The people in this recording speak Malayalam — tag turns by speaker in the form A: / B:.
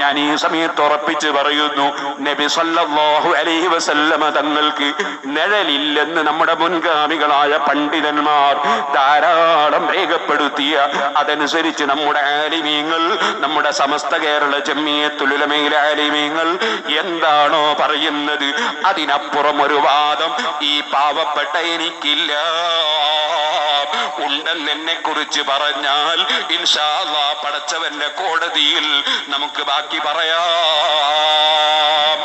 A: ഞാൻ ഈ സമയത്ത് ഉറപ്പിച്ച് പറയുന്നു നബി സല്ലല്ലാഹു അലൈഹി വസല്ലമ തങ്ങൾക്ക് നിഴലില്ലെന്ന് നമ്മുടെ മുൻഗാമികളായ പണ്ഡിതന്മാർ ധാരാളം രേഖപ്പെടുത്തിയ അതനുസരിച്ച് നമ്മുടെ ആലിമീങ്ങൾ നമ്മുടെ സമസ്ത കേരള ജമ്മിയത്തുലുലമയിലെ ആലിമീങ്ങൾ എന്താണോ പറയുന്നത് അതിനപ്പുറം ഒരു വാദം ഈ പാവപ്പെട്ട എനിക്കില്ല ഉണ്ടെന്ന് എന്നെ കുറിച്ച് പറഞ്ഞാൽ ഇൻഷാ അല്ലാ പടച്ചവന്റെ കോടതിയിൽ നമുക്ക് ബാക്കി പറയാം